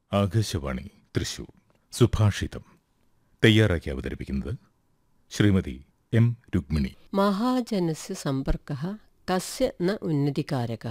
ആകാശവാണി തൃശൂർ സുഭാഷിതം തയ്യാറാക്കി അവതരിപ്പിക്കുന്നത് ശ്രീമതി എം രുക്മിണി മഹാജനസ് സമ്പർക്ക കസ്യ ന ഉന്നതികാരക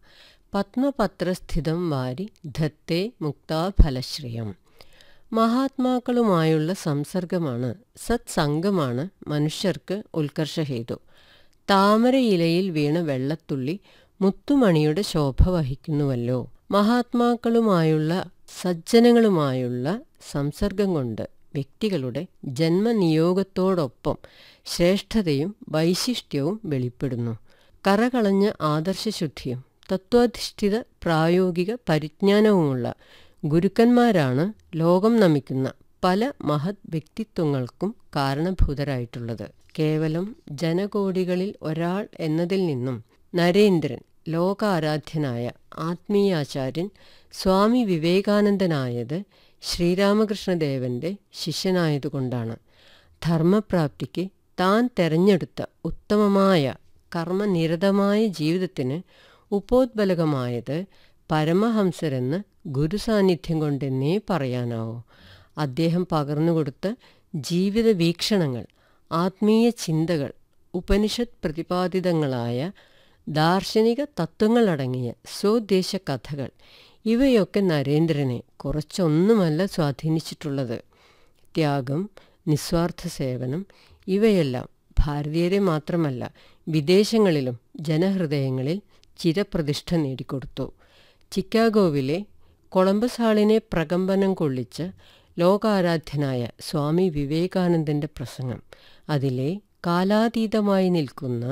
പത്മപത്രസ്ഥിതം വാരി ധത്തെ മുക്താഫലശ്രയം മഹാത്മാക്കളുമായുള്ള സംസർഗമാണ് സത്സംഗമാണ് മനുഷ്യർക്ക് ഉത്കർഷഹേതു താമരയിലയിൽ വീണ വെള്ളത്തുള്ളി മുത്തുമണിയുടെ ശോഭ വഹിക്കുന്നുവല്ലോ മഹാത്മാക്കളുമായുള്ള സജ്ജനങ്ങളുമായുള്ള സംസർഗം കൊണ്ട് വ്യക്തികളുടെ ജന്മനിയോഗത്തോടൊപ്പം ശ്രേഷ്ഠതയും വൈശിഷ്ട്യവും വെളിപ്പെടുന്നു കറകളഞ്ഞ ആദർശശുദ്ധിയും തത്വാധിഷ്ഠിത പ്രായോഗിക പരിജ്ഞാനവുമുള്ള ഗുരുക്കന്മാരാണ് ലോകം നമിക്കുന്ന പല മഹത് വ്യക്തിത്വങ്ങൾക്കും കാരണഭൂതരായിട്ടുള്ളത് കേവലം ജനകോടികളിൽ ഒരാൾ എന്നതിൽ നിന്നും നരേന്ദ്രൻ ലോകാരാധ്യനായ ആത്മീയാചാര്യൻ സ്വാമി വിവേകാനന്ദനായത് ശ്രീരാമകൃഷ്ണദേവന്റെ ശിഷ്യനായതുകൊണ്ടാണ് ധർമ്മപ്രാപ്തിക്ക് താൻ തെരഞ്ഞെടുത്ത ഉത്തമമായ കർമ്മനിരതമായ ജീവിതത്തിന് ഉപോദ്ബലകമായത് പരമഹംസരെന്ന് ഗുരുസാന്നിധ്യം കൊണ്ടെന്നേ പറയാനാവൂ അദ്ദേഹം പകർന്നുകൊടുത്ത ജീവിത വീക്ഷണങ്ങൾ ആത്മീയ ചിന്തകൾ ഉപനിഷത് പ്രതിപാദിതങ്ങളായ ദാർശനിക തത്വങ്ങളടങ്ങിയ സ്വദേശ കഥകൾ ഇവയൊക്കെ നരേന്ദ്രനെ കുറച്ചൊന്നുമല്ല സ്വാധീനിച്ചിട്ടുള്ളത് ത്യാഗം നിസ്വാർത്ഥ സേവനം ഇവയെല്ലാം ഭാരതീയരെ മാത്രമല്ല വിദേശങ്ങളിലും ജനഹൃദയങ്ങളിൽ ചിരപ്രതിഷ്ഠ നേടിക്കൊടുത്തു ചിക്കാഗോവിലെ കൊളംബസ് ഹാളിനെ പ്രകമ്പനം കൊള്ളിച്ച ലോകാരാധ്യനായ സ്വാമി വിവേകാനന്ദന്റെ പ്രസംഗം അതിലെ കാലാതീതമായി നിൽക്കുന്ന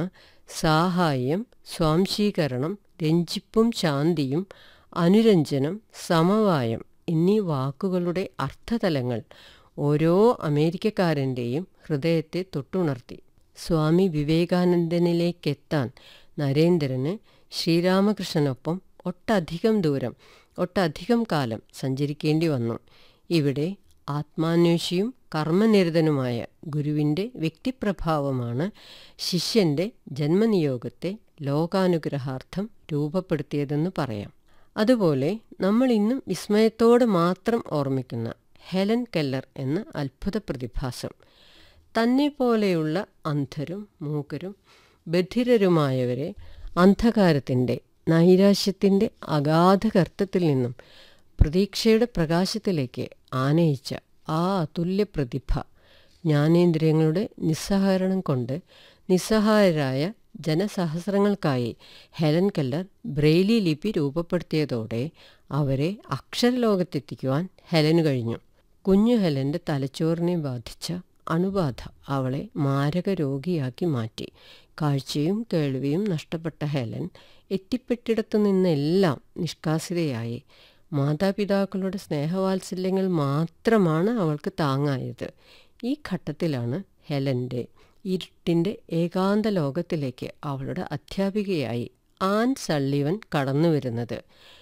സാഹായം സ്വാംശീകരണം രഞ്ജിപ്പും ശാന്തിയും അനുരഞ്ജനം സമവായം എന്നീ വാക്കുകളുടെ അർത്ഥതലങ്ങൾ ഓരോ അമേരിക്കക്കാരൻ്റെയും ഹൃദയത്തെ തൊട്ടുണർത്തി സ്വാമി വിവേകാനന്ദനിലേക്കെത്താൻ നരേന്ദ്രന് ശ്രീരാമകൃഷ്ണനൊപ്പം ഒട്ടധികം ദൂരം ഒട്ടധികം കാലം സഞ്ചരിക്കേണ്ടി വന്നു ഇവിടെ ആത്മാന്വേഷിയും കർമ്മനിരതനുമായ ഗുരുവിൻ്റെ വ്യക്തിപ്രഭാവമാണ് ശിഷ്യന്റെ ജന്മനിയോഗത്തെ ലോകാനുഗ്രഹാർത്ഥം രൂപപ്പെടുത്തിയതെന്ന് പറയാം അതുപോലെ നമ്മൾ ഇന്നും വിസ്മയത്തോടെ മാത്രം ഓർമ്മിക്കുന്ന ഹെലൻ കെല്ലർ എന്ന അത്ഭുത പ്രതിഭാസം തന്നെ പോലെയുള്ള അന്ധരും മൂക്കരും ബധിരരുമായവരെ അന്ധകാരത്തിൻ്റെ നൈരാശ്യത്തിൻ്റെ അഗാധ കർത്തത്തിൽ നിന്നും പ്രതീക്ഷയുടെ പ്രകാശത്തിലേക്ക് ആനയിച്ച ആ അതുല്യ പ്രതിഭ ജ്ഞാനേന്ദ്രിയങ്ങളുടെ നിസ്സഹകരണം കൊണ്ട് നിസ്സഹായരായ ജനസഹസ്രങ്ങൾക്കായി ഹെലൻ കെല്ലർ ബ്രെയിലി ലിപി രൂപപ്പെടുത്തിയതോടെ അവരെ അക്ഷരലോകത്തെത്തിക്കുവാൻ ഹെലന് കഴിഞ്ഞു കുഞ്ഞു ഹെലൻ്റെ തലച്ചോറിനെ ബാധിച്ച അണുബാധ അവളെ മാരക രോഗിയാക്കി മാറ്റി കാഴ്ചയും കേൾവിയും നഷ്ടപ്പെട്ട ഹെലൻ എത്തിപ്പെട്ടിടത്തു നിന്നെല്ലാം നിഷ്കാസിതയായി മാതാപിതാക്കളുടെ സ്നേഹവാത്സല്യങ്ങൾ മാത്രമാണ് അവൾക്ക് താങ്ങായത് ഈ ഘട്ടത്തിലാണ് ഹെലൻ്റെ ഇരുട്ടിൻ്റെ ഏകാന്ത ലോകത്തിലേക്ക് അവളുടെ അധ്യാപികയായി ആൻ സള്ളിവൻ കടന്നു വരുന്നത്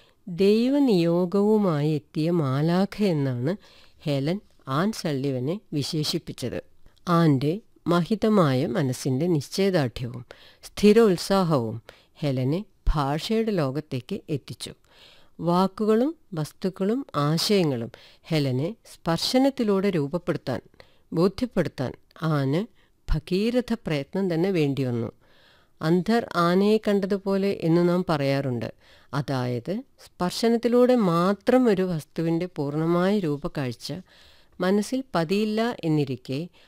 ദൈവനിയോഗവുമായി എത്തിയ മാലാഖ എന്നാണ് ഹെലൻ ആൻ സള്ളിവനെ വിശേഷിപ്പിച്ചത് ആൻ്റെ മഹിതമായ മനസ്സിൻ്റെ നിശ്ചയദാർഢ്യവും സ്ഥിരോത്സാഹവും ഹെലനെ ഭാഷയുടെ ലോകത്തേക്ക് എത്തിച്ചു വാക്കുകളും വസ്തുക്കളും ആശയങ്ങളും ഹെലനെ സ്പർശനത്തിലൂടെ രൂപപ്പെടുത്താൻ ബോധ്യപ്പെടുത്താൻ ആന് ഭഗീരഥ പ്രയത്നം തന്നെ വേണ്ടിവന്നു അന്ധർ ആനയെ കണ്ടതുപോലെ എന്ന് നാം പറയാറുണ്ട് അതായത് സ്പർശനത്തിലൂടെ മാത്രം ഒരു വസ്തുവിൻ്റെ പൂർണ്ണമായ രൂപക്കാഴ്ച മനസ്സിൽ പതിയില്ല എന്നിരിക്കെ